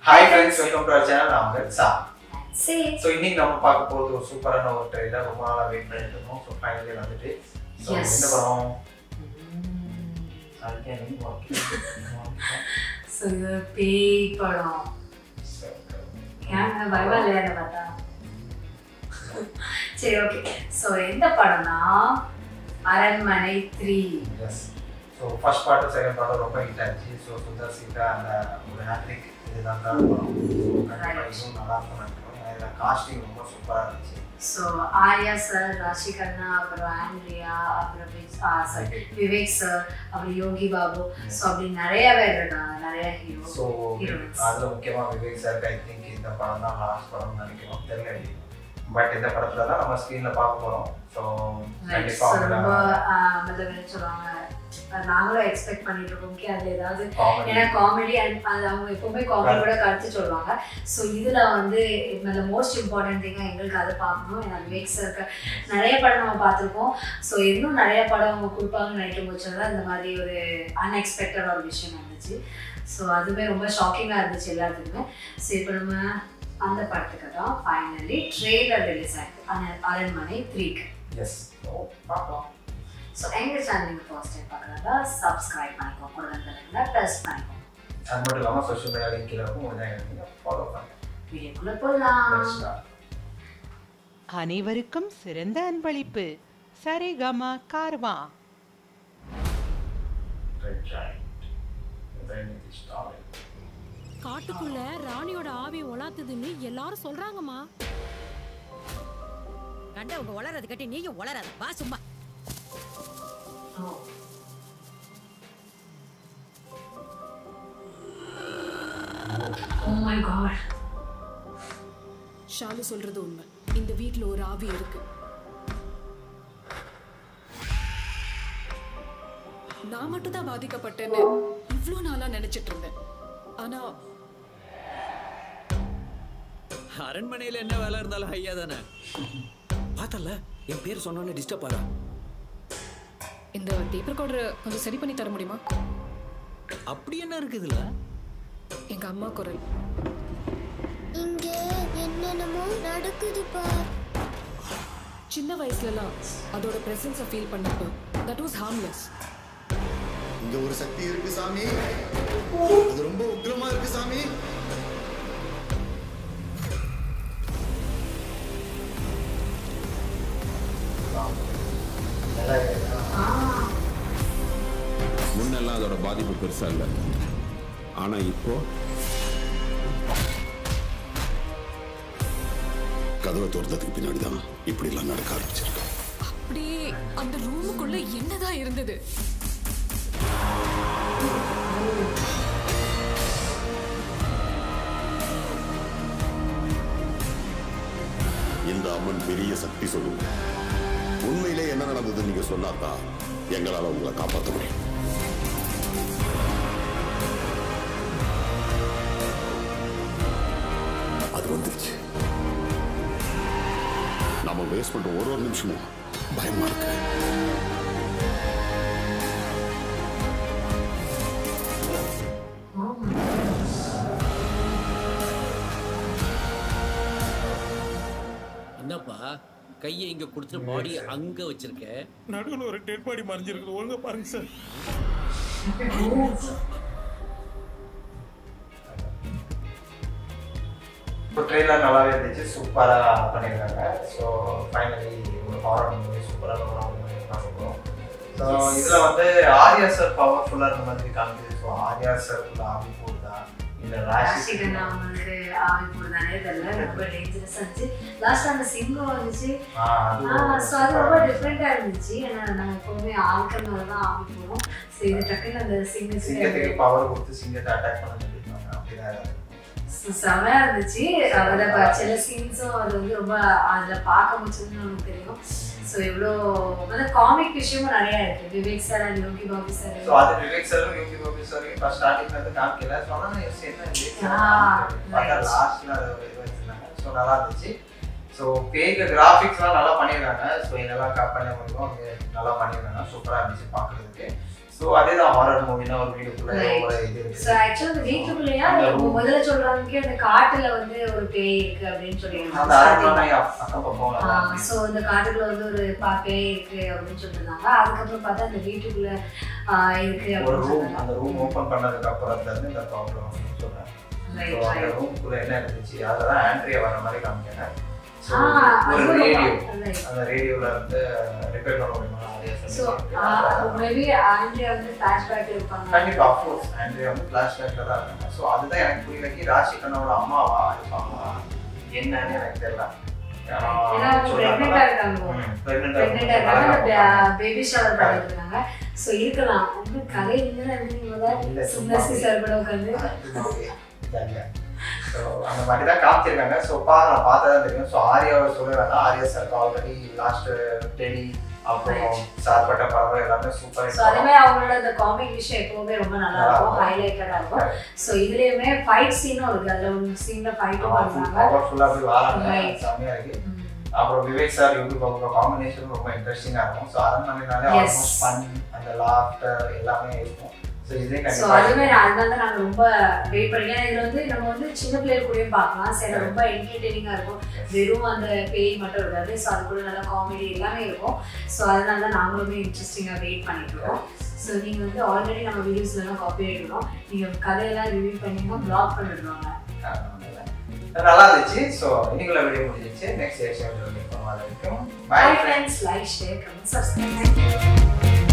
Hi friends welcome to our channel நான் உங்கள் சா சரி ஸோ இன்னைக்கு நம்ம பார்க்க போகிறது ஒரு சூப்பரான ஒரு ட்ரெயிலர் ரொம்ப நாளாக வெயிட் பண்ணிட்டு இருந்தோம் ஸோ ஃபைனலி வந்துட்டு ஸோ Yes. என்ன படம் அதுக்கே நீங்க walking. ஸோ இது பேய் படம் ஏங்க பயமா இல்லையா என்னை பார்த்தா சரி ஓகே ஸோ எந்த படம்னா Aranmanai three yes so first part second part ரொம்ப ஹிட் ஆச்சு ஸோ சுந்தர் சீதா அந்த ஒரு ஹேட்ரிக் இதுதான் தான் படம் ஸோ கண்டிப்பாக இதுவும் நல்லா இருக்கும் நினைக்கிறோம் ஏன்னா இதில் காஸ்டிங் ரொம்ப சூப்பராக இருந்துச்சு ஸோ ஆர்யா சார் ராஷி கண்ணா அப்புறம் ஆண்ட்ரியா அப்புறம் விக்- ஆ, sorry, விவேக் சார் அப்புறம் யோகி பாபு ஸோ அப்படி நிறைய பேர் இருக்காங்க நிறைய ஹீரோ ஸோ Heroines. அதில் முக்கியமாக விவேக் சாருக்கு ஐ திங்க் இந்த படம் தான் லாஸ்ட் படம்னு நினைக்கிறோம் தெரியல பட் இந்த படத்துல தான் நம்ம ஸ்க்ரீனில் பார்க்க போகிறோம் ஸோ கண்டிப்பாக ரொம்ப அவங்க மதவென்னு சொல்லுவாங்க அஹ் நாங்களும் எக்ஸ்பெக்ட் பண்ணிட்டு இருக்கோம் okay, அது ஏதாவது காமெடி ஏன்னா காமெடி அண்ட் அது அவங்க எப்பவுமே காமெடியோட கருத்து சொல்லுவாங்க ஸோ இதுல வந்து இதுல மோஸ்ட் இம்பார்ட்டன்ட் திங்காக எங்களுக்கு அதை பார்க்கணும் ஏன்னா விவேக் சாருக்கு நிறைய படம் நம்ம பார்த்துருக்கோம் ஸோ இன்னும் நிறைய படம் அவங்க கொடுப்பாங்கன்னு நினைக்கும் போச்சு தான் இந்த மாதிரி ஒரு அன்எக்ஸ்பெக்டட் ஒரு விஷயம் நடந்துச்சு ஸோ அதுவுமே ரொம்ப ஷாக்கிங்காக இருந்துச்சு எல்லாத்துக்குமே ஸோ இப்போ நம்ம அந்த படத்துக்கு தான் ஃபைனலி ட்ரெய்லர் ரிலீஸ் ஆயிருக்கு அரண்- அரண்மனை த்ரீக்கு எஸ் ஸோ பார்க்கலாம் ஸோ எங்கள் சேனல் நீங்கள் ஃபர்ஸ்ட் டைம் பார்க்குறதா சப்ஸ்கிரைப் பண்ணிக்கோ கூட இருந்ததுல ப்ரெஸ் பண்ணிக்கோ அது மட்டும் இல்லாமல் சோஷியல் மீடியா லிங்க் இருக்கும் முடிஞ்சாங்க நீங்கள் ஃபாலோ பண்ணுங்க வீடியோக்குள்ளே போகலாம் Let's start. அனைவருக்கும் சிறந்த அன்பளிப்பு சரிகம கார்வா Red Giant. Then it is started. காட்டுக்குள்ள ராணியோட ஆவி உலாத்துதுன்னு எல்லாரும் சொல்றாங்கம்மா கண்டவங்க உளறது கட்டி நீயும் உளறாத வா சும்மா Oh. Oh my god. Shalu சொல்றது உண்மை இந்த வீட்ல ஒரு ஆவி இருக்கு நான் மட்டும் தான் பாதிக்கப்பட்டேன்னு இவ்ளோ நாளா நினைச்சிட்டு இருந்தேன் ஆனா அரண்மனையில என்ன வேலை இருந்தாலும் ஐயா தானே பார்த்தல என் பேர் சொன்னோன்னே டிஸ்டர்ப் ஆறா இந்த டேப் ரெக்கார்டரை கொஞ்சம் சரி பண்ணி தர முடியுமா அப்படி என்ன இருக்குதுல எங்க அம்மா குரல் இங்க என்னென்னமோ நடக்குது பார் சின்ன வயசுலலாம் அதோட பிரசன்ஸை ஃபீல் பண்ணப்போ தட் வாஸ் ஹார்ம்லெஸ் இங்க ஒரு சக்தி இருக்கு சாமி அது ரொம்ப உக்கிரமா இருக்கு சாமி நல்லா இருக்கா? முன்னெல்லாம் அதோட பாதிப்பு பெருசா இல்லை ஆனா இப்போ கதவை திறந்ததுக்கு பின்னாடி தான் இப்படி எல்லாம் நடக்க ஆரம்பிச்சிருக்கு அப்படியே அந்த ரூமுக்குள்ள என்னதான் இருந்தது இந்த அம்மன் பெரிய சக்தி சொல்லுங்க உண்மையிலே என்ன நடந்ததுன்னு நீங்க சொன்னாதான் எங்களால உங்களை காப்பாற்ற முடியும் அது வந்துருச்சு நாம வேஸ்ட் பண்ற ஒரு ஒரு நிமிஷமும் பயமா இருக்கு என்னப்பா கையை இங்க கொடுத்துட்டு பாடி அங்க வச்சிருக்க நடுவில் ஒரு டெட் பாடி மறைஞ்சிருக்கு ஒழுங்கா பாருங்க சார் இப்போ ட்ரெயிலர் நல்லாவே இருந்துச்சு சூப்பராக பண்ணியிருக்காங்க ஸோ ஃபைனலி ஒரு ஹாரர் மூவி சூப்பரான ஒரு ஹாரர் மூவி தான் சொல்லுவோம் ஸோ இதில் வந்து ஆர்யா சார் பவர்ஃபுல்லாக இருந்த மாதிரி காமிக்குது ஸோ ஆர்யா சார் ஆவி போடுதா இல்லை ராஷி ராசிகண்ணா அவங்களுக்கு ஆவி போடுதானே தெரியல ரொம்ப டேஞ்சரஸாக இருந்துச்சு லாஸ்ட் அந்த சிங்கம் வந்துச்சு ஆ அது ஸோ அது ரொம்ப டிஃப்ரெண்ட்டாக இருந்துச்சு ஏன்னா நம்ம எப்பவுமே ஆட்கள் மேலே தான் ஆவி போடும் ஸோ இது டக்குன்னு அந்த சிங்கத்துக்கு சிங்கத்துக்கு பவர் கொடுத்து சிங்கத்தை அட்டாக் பண்ண சொல்லியிருக்காங்க அப்படிதான் இருக்கு. செமையா இருந்துச்சு அதில் ப- சில சீன்ஸும் அது வந்து ரொம்ப அதில் பார்க்க முடிச்சதுன்னு நமக்கு தெரியும் ஸோ இவ்வளோ வந்து காமிக் விஷயமும் நிறைய இருக்கு Vivek sir and Yogi Babu sir so அது விவேக் சாரும் யோகி பாபு சாரையும் ஃபர்ஸ்ட் ஸ்டார்டிங்ல இருந்து காமிக்கல ஸோ ஆனால் எஸ் என்ன விவேக் சார் Ah, பார்த்தா right. லாஸ்ட்ல அதை ஒரு இது வச்சிருந்தாங்க ஸோ நல்லா இருந்துச்சு ஸோ பேய்க்கு கிராஃபிக்ஸ்லாம் நல்லா பண்ணியிருக்காங்க ஸோ என்னெல்லாம் க- பண்ண முடியுமோ அவங்க நல்லா பண்ணியிருக்காங்க சூப்பராக இருந்துச்சு பார்க்குறதுக்கு ஸோ அதே தான் ஹாரர் மூவினா ஒரு வீடுக்குள்ள Right. ஒரு இது இருக்கு ஸோ ஆக்சுவலாக அந்த வீட்டுக்குள்ளேயா அந்த அவங்க room. முதல்ல சொல்றாங்க அந்த காட்டுல வந்து ஒரு பேய் இருக்கு அப்படின்னு அந்த சொல்லியிருந்தாங்க அரண்மனை அக்- அக்கம் பக்கம் எல்லாம் இருக்கு. ஸோ இந்த காட்டுக்குள்ள வந்து ஒரு பா- பேய் இருக்கு அப்படின்னு சொல்லியிருந்தாங்க அதுக்கப்புறம் பார்த்தா அந்த வீட்டுக்குள்ள ஆஹ் இருக்கு ஒரு அப்படின்னு ரூம் சொன்னாங்க அந்த ரூம் ஓபன் பண்ணதுக்கு அப்புறத்துல இருந்து இந்த ப்ராப்ளம் அப்படின்னு சொல்றேன் Right, So, அந்த right. ரூம்குள்ள என்ன இருந்துச்சு அதெல்லாம் ஆண்ட்ரியா வர மாதிரி காமிக்காங்க So, ஆ, ஒரு அது ரேடியோ right. அந்த ரேடியோல வந்து ரிப்பேர் பண்ண முடியுமா ஆரியா ஸோ சொல்லி மேபி ஆண்ட்ரியா வந்து ஃபிளாஷ்பேக் இருப்பாங்க கண்டிப்பா அஃப்கோர்ஸ் ஆண்ட்ரியா வந்து ஃபிளாஷ்பேக்ல தான் இருக்காங்க ஸோ அதுதான் எனக்கு புரியல கி ராஷி கண்ணோட அம்மாவா இருப்பாங்களா என்னன்னு எனக்கு தெரியல ஏன்னா அவங்க pregnant-ஆ இருக்காங்க. Pregnant-ஆ இருக்காங்க, அந்த பேபி ஷவர் பண்ணிட்டு இருக்காங்க ஸோ இருக்கலாம் வந்து கதை இல்ல, இருந்தது சும்மா சும்மா சார் கூட உட்காந்து ஸோ அந்த மாதிரி தான் காமிச்சிருக்காங்க ஸோ பா நான் பார்த்தா தான் தெரியும் ஸோ ஆர்யாவை சொல்ல வேணாம் ஆர்யா சாருக்கு ஆல்ரெடி லாஸ்ட் டெலி அப்புறம் சார்பட்ட படம் எல்லாமே ஸோ சூப்பர் அதே மாதிரி அவங்களோட அந்த காமிக் விஷயம் எப்பவுமே ரொம்ப நல்லா இருக்கும் ஹைலைட்டடா இருக்கும் ஸோ இதுலயுமே ஃபைட் சீனும் இருக்கு அதுல ஒரு சீன்ல ஃபைட்டும் பண்ணுவாங்க பவர்ஃபுல்லாக போய் வாராங்க Right. செம்மையா இருக்கு அப்புறம் விவேக் சார் யூடியூப் அவங்க காம்பினேஷன் ரொம்ப இன்ட்ரெஸ்டிங்கா இருக்கும் ஸோ அரண்மனைனாலே Yes. ஆல்மோஸ்ட் ஃபன் அந்த லாஃப்டர் எல்லாமே இருக்கும் ஸோ இதே ஸோ கண்டிப்பா அதுவே நான் அதனால தான் நாங்கள் ரொம்ப வெயிட் பண்ணி ஏன்னா இதுல வந்து நம்ம வந்து சின்ன பிள்ளைகள் கூடயும் பார்க்கலாம் சரி ரொம்ப என்டர்டெய்னிங்காக இருக்கும் வெறும் அந்த பேய் மட்டும் இருக்காது ஸோ அது கூட நல்லா காமெடி எல்லாமே இருக்கும் ஸோ அதனால தான் நாங்களுமே இன்ட்ரெஸ்டிங்காக வெயிட் பண்ணிட்டு இருக்கோம் ஸோ நீங்கள் வந்து ஆல்ரெடி நம்ம வீடியோஸ்லாம் காப்பி ஆகிடுறோம் நீங்கள் கதையெல்லாம் ரிவ்யூ பண்ணீங்கன்னா பிளாக் பண்ணிடுவாங்க நல்லா இருந்துச்சு ஸோ இன்னைக்குள்ள வீடியோ முடிஞ்சிச்சு நெக்ஸ்ட் எபிசோட் வரைக்கும் bye friends like share comment subscribe